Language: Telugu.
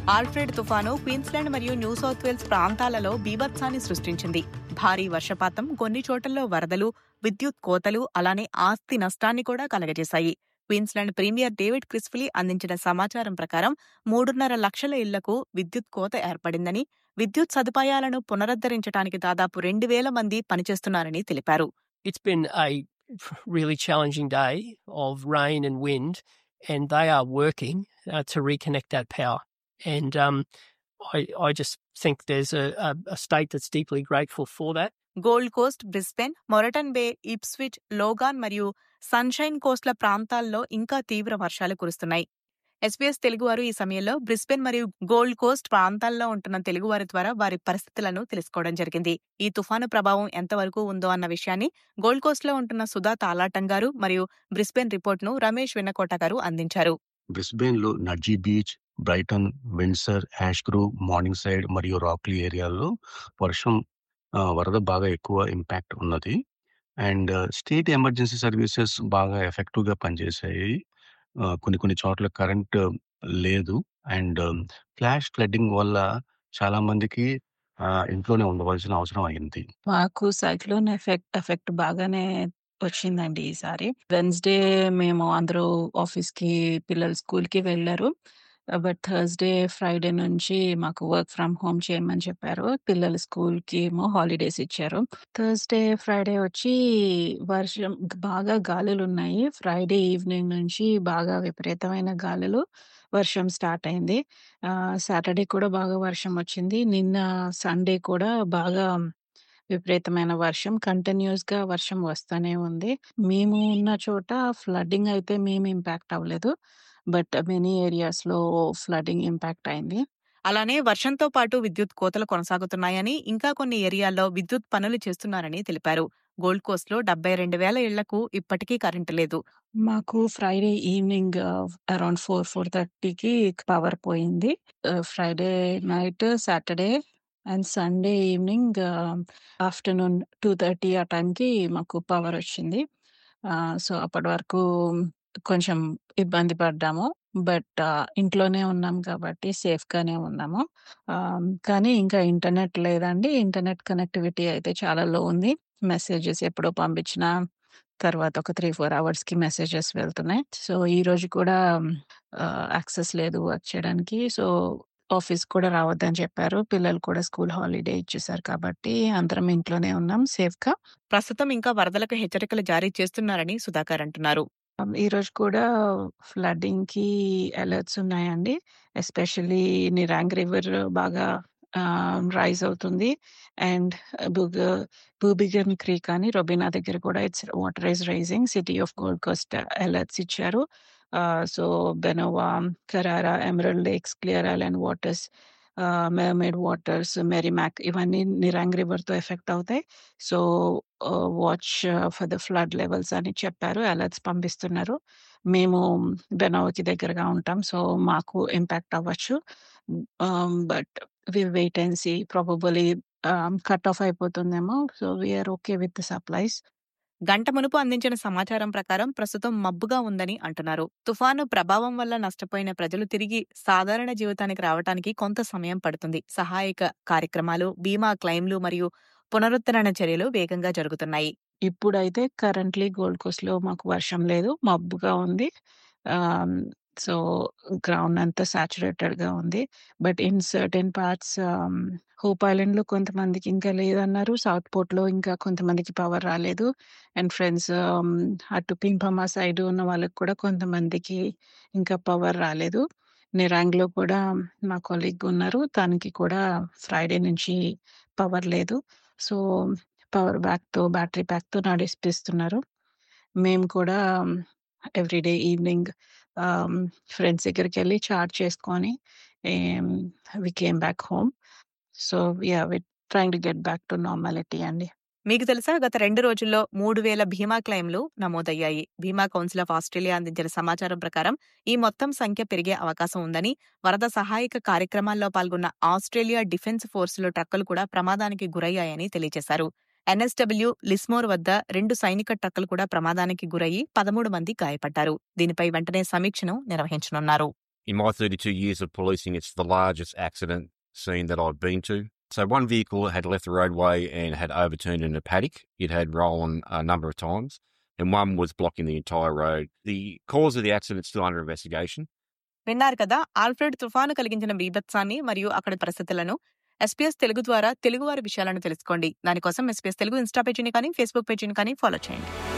ఆల్ఫ్రెడ్ తుఫాను క్వీన్స్లాండ్ మరియు న్యూ సౌత్ వేల్స్ ప్రాంతాలలో బీభత్సాన్ని సృష్టించింది భారీ వర్షపాతం కొన్ని చోట్లలో వరదలు విద్యుత్ కోతలు అలానే ఆస్తి నష్టాన్ని కూడా కలగజేశాయి క్వీన్స్లాండ్ ప్రీమియర్ డేవిడ్ క్రిస్ఫిలీ అందించిన సమాచారం ప్రకారం మూడున్నర లక్షల ఇళ్లకు విద్యుత్ కోత ఏర్పడిందని విద్యుత్ సదుపాయాలను పునరుద్ధరించడానికి దాదాపు రెండు వేల మంది పనిచేస్తున్నారని తెలిపారు It's been a really challenging day of rain and wind, and they are working uh, to reconnect that power. And um, I, I just think there's a, a, a state that's deeply grateful for that. Gold Coast Brisbane Moreton Bay Ipswich Logan మరియు సన్షైన్ కోస్ట్ల ప్రాంతాల్లో ఇంకా తీవ్ర వర్షాలు కురుస్తున్నాయి ఎస్బీఎస్ తెలుగువారు ఈ సమయంలో బ్రిస్బెన్ మరియు గోల్డ్ కోస్ట్ ప్రాంతాల్లో ఉంటున్న తెలుగువారి ద్వారా వారి పరిస్థితులను తెలుసుకోవడం జరిగింది ఈ తుఫాను ప్రభావం ఎంతవరకు ఉందో అన్న విషయాన్ని గోల్డ్ కోస్ట్ లో ఉంటున్న సుధా తాలాటం గారు మరియు బ్రిస్బెన్ రిపోర్ట్ ను రమేష్ వెన్నకోట గారు అందించారు బ్రిస్బెయిన్ లో Nudgee Beach Brighton Windsor Ashgrove Morningside మరియు రాక్లీ ఏరియాల్లో వర్షం ఆ, వరద బాగా ఎక్కువ ఇంపాక్ట్ ఉన్నది అండ్ స్టేట్ ఎమర్జెన్సీ సర్వీసెస్ బాగా ఎఫెక్టివ్ గా పనిచేసాయి ఆ, కొన్ని కొన్ని చోట్ల కరెంట్ లేదు అండ్ ఫ్లాష్ ఫ్లడ్డింగ్ వల్ల చాలా మందికి ఆ, ఇంట్లోనే ఉండవలసిన అవసరం అయింది మాకు సైక్లోన్ ఎఫెక్ట్ ఎఫెక్ట్ బాగానే వచ్చిందండి ఈసారి వెన్స్డే మేము అందరూ ఆఫీస్ కి పిల్లలు స్కూల్ కి వెళ్ళారు బట్ థర్స్డే ఫ్రైడే నుంచి మాకు వర్క్ ఫ్రమ్ హోమ్ చేయమని చెప్పారు పిల్లలు స్కూల్ కి ఏమో హాలిడేస్ ఇచ్చారు థర్స్డే ఫ్రైడే వచ్చి వర్షం బాగా గాలులు ఉన్నాయి ఫ్రైడే ఈవినింగ్ నుంచి బాగా విపరీతమైన గాలులు వర్షం స్టార్ట్ అయింది సాటర్డే కూడా బాగా వర్షం వచ్చింది నిన్న సండే కూడా బాగా విపరీతమైన వర్షం కంటిన్యూస్ గా వర్షం వస్తూనే ఉంది మేము ఉన్న చోట ఫ్లడ్డింగ్ అయితే మేము ఇంపాక్ట్ అవ్వలేదు బట్ మెనీ ఏరియాస్ లో ఫ్లడ్డింగ్ ఇంపాక్ట్ అయింది అలానే వర్షంతో పాటు విద్యుత్ కోతలు కొనసాగుతున్నాయని ఇంకా కొన్ని ఏరియాల్లో విద్యుత్ పనులు చేస్తున్నారని తెలిపారు గోల్డ్ కోస్ట్ లో డెబ్బై రెండు వేల ఇళ్లకు ఇప్పటికీ కరెంటు లేదు మాకు Friday evening around four four థర్టీకి పవర్ పోయింది Friday night Saturday and Sunday evening afternoon two thirty ఆ టైంకి మాకు పవర్ వచ్చింది సో అప్పటి వరకు కొంచెం ఇబ్బంది పడ్డాము బట్ ఇంట్లోనే ఉన్నాం కాబట్టి సేఫ్ గానే ఉన్నాము ఆ, కానీ ఇంకా ఇంటర్నెట్ లేదండి ఇంటర్నెట్ కనెక్టివిటీ అయితే చాలా లో ఉంది మెసేజెస్ ఎప్పుడో పంపించిన తర్వాత ఒక త్రీ ఫోర్ అవర్స్ కి మెసేజెస్ వెళ్తున్నాయి సో ఈ రోజు కూడా యాక్సెస్ లేదు వర్క్ చేయడానికి సో ఆఫీస్ కూడా రావద్దని చెప్పారు పిల్లలు కూడా స్కూల్ హాలిడే ఇచ్చేసారు కాబట్టి అందరం ఇంట్లోనే ఉన్నాం సేఫ్ గా ప్రస్తుతం ఇంకా వరదలకు హెచ్చరికలు జారీ చేస్తున్నారని సుధాకర్ అంటున్నారు Um, ఈ రోజు కూడా ఫ్లడ్డింగ్ కి అలర్ట్స్ ఉన్నాయండి ఎస్పెషల్లీ నిరాంగ్ రివర్ బాగా రైజ్ అవుతుంది అండ్ బూబిగన్ క్రీక్ అని రొబినా దగ్గర కూడా it's water is rising city of Gold Coast alerts ఇచ్చారు so Benowa Carrara Emerald Lakes Clear Island Waters Mermaid Waters Merrimac ఇవన్నీ నిరాంగ్ రివర్ తో ఎఫెక్ట్ అవుతాయి so watch for the flood levels అని చెప్పారు అలర్ట్స్ పంపిస్తున్నారు మేము బెనోవాకి దగ్గరగా ఉంటాం సో మాకు ఇంపాక్ట్ అవ్వచ్చు but we wait and see probably cut off అయిపోతుందేమో so we're okay with the supplies గంట మునుపు అందించిన సమాచారం ప్రకారం ప్రస్తుతం మబ్బుగా ఉందని అంటున్నారు తుఫాను ప్రభావం వల్ల నష్టపోయిన ప్రజలు తిరిగి సాధారణ జీవితానికి రావడానికి కొంత సమయం పడుతుంది సహాయక కార్యక్రమాలు బీమా క్లెయిమ్లు మరియు పునరుద్ధరణ చర్యలు వేగంగా జరుగుతున్నాయి ఇప్పుడైతే కరెంట్లీ గోల్డ్ కోస్ట్ లో మాకు వర్షం లేదు మబ్బుగా ఉంది సో గ్రౌండ్ అంతా సాచురేటెడ్ గా ఉంది but in certain parts Hope Island లో కొంతమందికి ఇంకా లేదన్నారు సౌత్ పోర్ట్ లో ఇంకా కొంతమందికి పవర్ రాలేదు అండ్ ఫ్రెండ్స్ అటు పింపమా సైడ్ ఉన్న వాళ్ళకి కూడా కొంతమందికి ఇంకా పవర్ రాలేదు నిరాంగ్ లో కూడా మా కొలీగ్ ఉన్నారు తనకి కూడా ఫ్రైడే నుంచి పవర్ లేదు సో పవర్ బ్యాక్ తో బ్యాటరీ ప్యాక్ తో నడిపిస్తున్నారు మేము కూడా ఎవ్రీడే ఈవినింగ్ ఫ్రెండ్స్ దగ్గరికి వెళ్ళి చార్జ్ చేసుకొని we came back home so yeah we trying to get back to normality అండి మీకు తెలుసా గత రెండు రోజుల్లో మూడు వేల బీమా క్లెయిమ్లు నమోదయ్యాయి బీమా కౌన్సిల్ ఆఫ్ ఆస్ట్రేలియా అందించిన సమాచారం ప్రకారం ఈ మొత్తం సంఖ్య పెరిగే అవకాశం ఉందని వరద సహాయక కార్యక్రమాల్లో పాల్గొన్న ఆస్ట్రేలియా డిఫెన్స్ ఫోర్సులో ట్రక్కులు కూడా ప్రమాదానికి గురయ్యాయని తెలియజేశారు ఎన్ఎస్డబ్ల్యూ లిస్మోర్ వద్ద రెండు సైనిక ట్రక్కులు కూడా ప్రమాదానికి గురయ్యి పదమూడు మంది గాయపడ్డారు దీనిపై వెంటనే సమీక్షను నిర్వహించనున్నారు in my 32 years of policing, it's the largest accident scene that I've been to. So one vehicle had left the roadway and had overturned in a paddock. It had rollen a number of times, and one was blocking the entire road. The cause of the accident is still under investigation. విన్నారు కదా ఆల్ఫ్రెడ్ తుఫాను కలిగించిన బీభత్సాన్ని మరియు అక్కడి పరిస్థితులను ఎస్పీఎస్ తెలుగు ద్వారా తెలుగువారి విషయాలను తెలుసుకోండి దానికోసం ఎస్పీఎస్ తెలుగు ఇన్స్టా పేజీని కానీ ఫేస్బుక్ పేజీని కానీ ఫాలో చేయండి